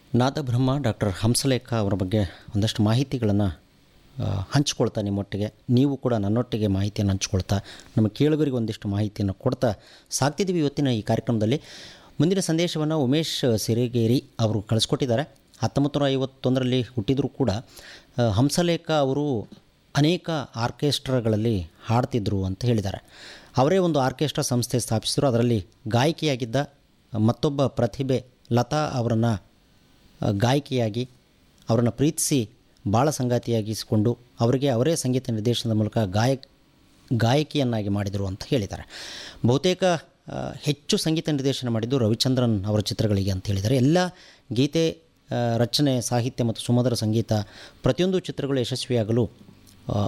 ನಾದಬ್ರಹ್ಮ doctor Hamsalekha ಅವರ ಬಗ್ಗೆ ಒಂದಷ್ಟು ಮಾಹಿತಿಗಳನ್ನು ಹಂಚ್ಕೊಳ್ತಾ ನಿಮ್ಮೊಟ್ಟಿಗೆ ನೀವು ಕೂಡ ನನ್ನೊಟ್ಟಿಗೆ ಮಾಹಿತಿಯನ್ನು ಹಂಚ್ಕೊಳ್ತಾ ನಮ್ಮ ಕೇಳುಗರಿಗೆ ಒಂದಿಷ್ಟು ಮಾಹಿತಿಯನ್ನು ಕೊಡ್ತಾ ಸಾಕ್ತಿದ್ದೀವಿ ಇವತ್ತಿನ ಈ ಕಾರ್ಯಕ್ರಮದಲ್ಲಿ ಮುಂದಿನ ಸಂದೇಶವನ್ನು ಉಮೇಶ್ ಸಿರಿಗೇರಿ ಅವರು ಕಳಿಸ್ಕೊಟ್ಟಿದ್ದಾರೆ ಹತ್ತೊಂಬತ್ತು ನೂರ ಐವತ್ತೊಂದರಲ್ಲಿ ಹುಟ್ಟಿದರೂ ಕೂಡ ಆ, ಹಂಸಲೇಖ ಅವರು ಅನೇಕ ಆರ್ಕೆಸ್ಟ್ರಾಗಳಲ್ಲಿ ಹಾಡ್ತಿದ್ರು ಅಂತ ಹೇಳಿದ್ದಾರೆ ಅವರೇ ಒಂದು ಆರ್ಕೆಸ್ಟ್ರಾ ಸಂಸ್ಥೆ ಸ್ಥಾಪಿಸಿದರು ಅದರಲ್ಲಿ ಗಾಯಕಿಯಾಗಿದ್ದ ಮತ್ತೊಬ್ಬ ಪ್ರತಿಭೆ ಲತಾ ಅವರನ್ನು ಆ, ಗಾಯಕಿಯಾಗಿ ಅವರನ್ನು ಪ್ರೀತಿಸಿ ಬಾಳ ಸಂಗಾತಿಯಾಗಿಸಿಕೊಂಡು ಅವರಿಗೆ ಅವರೇ ಸಂಗೀತ ನಿರ್ದೇಶನದ ಮೂಲಕ ಗಾಯಕ್ ಗಾಯಕಿಯನ್ನಾಗಿ ಮಾಡಿದರು ಅಂತ ಹೇಳಿದ್ದಾರೆ ಬಹುತೇಕ ಆ, ಹೆಚ್ಚು ಸಂಗೀತ ನಿರ್ದೇಶನ ಮಾಡಿದ್ದು ರವಿಚಂದ್ರನ್ ಅವರ ಚಿತ್ರಗಳಿಗೆ ಅಂತ ಹೇಳಿದ್ದಾರೆ ಎಲ್ಲ ಗೀತೆ ಆ, ರಚನೆ ಸಾಹಿತ್ಯ ಮತ್ತು ಸುಮಧುರ ಸಂಗೀತ ಪ್ರತಿಯೊಂದು ಚಿತ್ರಗಳು ಯಶಸ್ವಿಯಾಗಲು ಆ,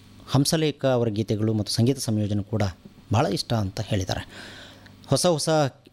ಹಂಸಲೇಖ ಅವರ ಗೀತೆಗಳು ಮತ್ತು ಸಂಗೀತ ಸಂಯೋಜನೆ ಕೂಡ ಭಾಳ ಇಷ್ಟ ಅಂತ ಹೇಳಿದ್ದಾರೆ ಹೊಸ ಹೊಸ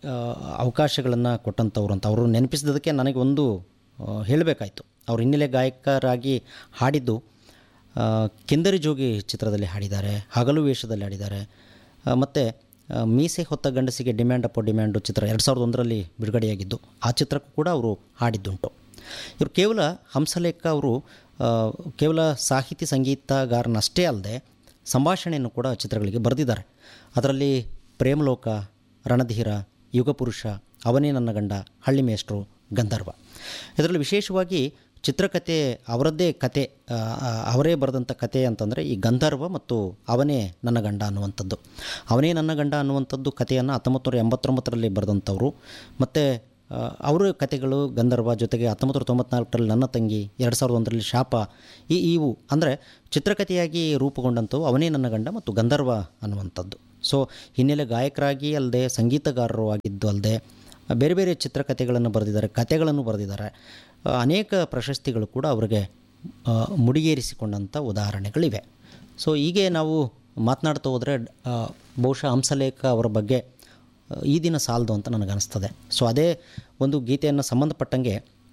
ಅವಕಾಶಗಳನ್ನು ಕೊಟ್ಟಂಥವ್ರು ಅಂತ ಅವರು ನೆನಪಿಸಿದ್ದಕ್ಕೆ ನನಗೆ ಒಂದು ಹೇಳಬೇಕಾಯಿತು ಅವ್ರು ಹಿನ್ನೆಲೆ ಗಾಯಕರಾಗಿ ಹಾಡಿದ್ದು ಆ, ಕಿಂದರಿ ಜೋಗಿ ಚಿತ್ರದಲ್ಲಿ ಹಾಡಿದ್ದಾರೆ ಹಗಲು ವೇಷದಲ್ಲಿ ಹಾಡಿದ್ದಾರೆ ಮತ್ತು ಮೀಸೆ ಹೊತ್ತ ಗಂಡಸಿಗೆ ಡಿಮ್ಯಾಂಡ್ ಅಪ್ಪೋ ಡಿಮ್ಯಾಂಡು ಚಿತ್ರ ಎರಡು ಸಾವಿರದ ಒಂದರಲ್ಲಿ ಬಿಡುಗಡೆಯಾಗಿದ್ದು ಆ ಚಿತ್ರಕ್ಕೂ ಕೂಡ ಅವರು ಹಾಡಿದ್ದುಂಟು ಇವರು ಕೇವಲ ಹಂಸಲೇಖ ಅವರು ಆ, ಕೇವಲ ಸಾಹಿತಿ ಸಂಗೀತಗಾರನಷ್ಟೇ ಅಲ್ಲದೆ ಸಂಭಾಷಣೆಯನ್ನು ಕೂಡ ಚಿತ್ರಗಳಿಗೆ ಬರೆದಿದ್ದಾರೆ ಅದರಲ್ಲಿ ಪ್ರೇಮಲೋಕ ರಣಧೀರ ಯುಗಪುರುಷ ಅವನೇ ನನ್ನ ಗಂಡ ಹಳ್ಳಿ ಮೇಷ್ಟ್ರು ಗಂಧರ್ವ ಇದರಲ್ಲಿ ವಿಶೇಷವಾಗಿ ಚಿತ್ರಕಥೆ ಅವರದ್ದೇ ಕತೆ ಆ, ಆ, ಅವರೇ ಬರೆದಂಥ ಕತೆ ಅಂತಂದರೆ ಈ ಗಂಧರ್ವ ಮತ್ತು ಅವನೇ ನನ್ನ ಗಂಡ ಅನ್ನುವಂಥದ್ದು ಅವನೇ ನನ್ನ ಗಂಡ ಅನ್ನುವಂಥದ್ದು ಕಥೆಯನ್ನು ಹತ್ತೊಂಬತ್ತು ನೂರ ಎಂಬತ್ತೊಂಬತ್ತರಲ್ಲಿ ಬರೆದಂಥವ್ರು ಮತ್ತು ಆ, ಅವರ ಕತೆಗಳು ಗಂಧರ್ವ ಜೊತೆಗೆ ಹತ್ತೊಂಬತ್ತು ನೂರ ತೊಂಬತ್ನಾಲ್ಕರಲ್ಲಿ ನನ್ನ ತಂಗಿ ಎರಡು ಸಾವಿರದ ಒಂದರಲ್ಲಿ ಶಾಪ ಈ ಇವು ಅಂದರೆ ಚಿತ್ರಕಥೆಯಾಗಿ ರೂಪುಗೊಂಡಂಥವು ಅವನೇ ನನ್ನ ಗಂಡ ಮತ್ತು ಗಂಧರ್ವ ಅನ್ನುವಂಥದ್ದು ಸೊ ಹಿನ್ನೆಲೆ ಗಾಯಕರಾಗಿ ಅಲ್ಲದೆ ಸಂಗೀತಗಾರರು ಆಗಿದ್ದು ಅಲ್ಲದೆ ಬೇರೆ ಬೇರೆ ಚಿತ್ರಕಥೆಗಳನ್ನು ಬರೆದಿದ್ದಾರೆ ಕಥೆಗಳನ್ನು ಬರೆದಿದ್ದಾರೆ ಆ, ಅನೇಕ ಪ್ರಶಸ್ತಿಗಳು ಕೂಡ ಅವರಿಗೆ ಆ, ಮುಡಿಗೇರಿಸಿಕೊಂಡಂಥ ಉದಾಹರಣೆಗಳಿವೆ ಸೊ ಹೀಗೆ ನಾವು ಮಾತನಾಡ್ತಾ ಹೋದರೆ ಆ, ಬಹುಶಃ ಹಂಸಲೇಖ ಅವರ ಬಗ್ಗೆ ಆ, ಈ ದಿನ ಸಾಲದು ಅಂತ ನನಗನ್ನಿಸ್ತದೆ ಸೊ ಅದೇ ಒಂದು ಗೀತೆಯನ್ನು ಸಂಬಂಧಪಟ್ಟಂಗೆ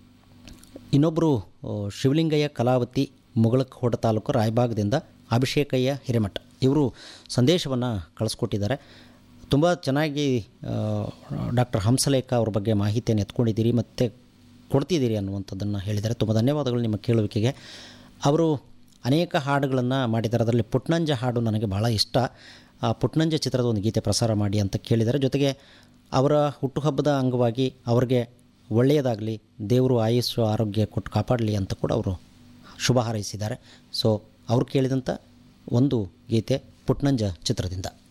ಇನ್ನೊಬ್ಬರು ಆ, ಶಿವಲಿಂಗಯ್ಯ ಕಲಾವತಿ ಮುಗಳಖೋಡ ತಾಲೂಕು ರಾಯಬಾಗದಿಂದ ಅಭಿಷೇಕಯ್ಯ ಹಿರೇಮಠ ಇವರು ಸಂದೇಶವನ್ನು ಕಳಿಸ್ಕೊಟ್ಟಿದ್ದಾರೆ ತುಂಬ ಚೆನ್ನಾಗಿ ಡಾಕ್ಟರ್ ಹಂಸಲೇಖ ಅವ್ರ ಬಗ್ಗೆ ಮಾಹಿತಿಯನ್ನು ಎತ್ಕೊಂಡಿದ್ದೀರಿ ಮತ್ತು ಕೊಡ್ತಿದ್ದೀರಿ ಅನ್ನುವಂಥದ್ದನ್ನು ಹೇಳಿದ್ದಾರೆ ತುಂಬ ಧನ್ಯವಾದಗಳು ನಿಮ್ಮ ಕೇಳುವಿಕೆಗೆ ಅವರು ಅನೇಕ ಹಾಡುಗಳನ್ನು ಮಾಡಿದ್ದಾರೆ ಅದರಲ್ಲಿ ಪುಟ್ನಂಜ ಹಾಡು ನನಗೆ ಭಾಳ ಇಷ್ಟ ಆ ಪುಟ್ನಂಜ ಚಿತ್ರದ ಒಂದು ಗೀತೆ ಪ್ರಸಾರ ಮಾಡಿ ಅಂತ ಕೇಳಿದ್ದಾರೆ ಜೊತೆಗೆ ಅವರ ಹುಟ್ಟುಹಬ್ಬದ ಅಂಗವಾಗಿ ಅವ್ರಿಗೆ ಒಳ್ಳೆಯದಾಗಲಿ ದೇವರು ಆಯುಸ್ಸು ಆರೋಗ್ಯ ಕೊಟ್ಟು ಕಾಪಾಡಲಿ ಅಂತ ಕೂಡ ಅವರು ಶುಭ ಹಾರೈಸಿದ್ದಾರೆ ಸೊ ಅವರು ಕೇಳಿದಂಥ ಒಂದು ಗೀತೆ ಪುಟ್ನಂಜ ಚಿತ್ರದಿಂದ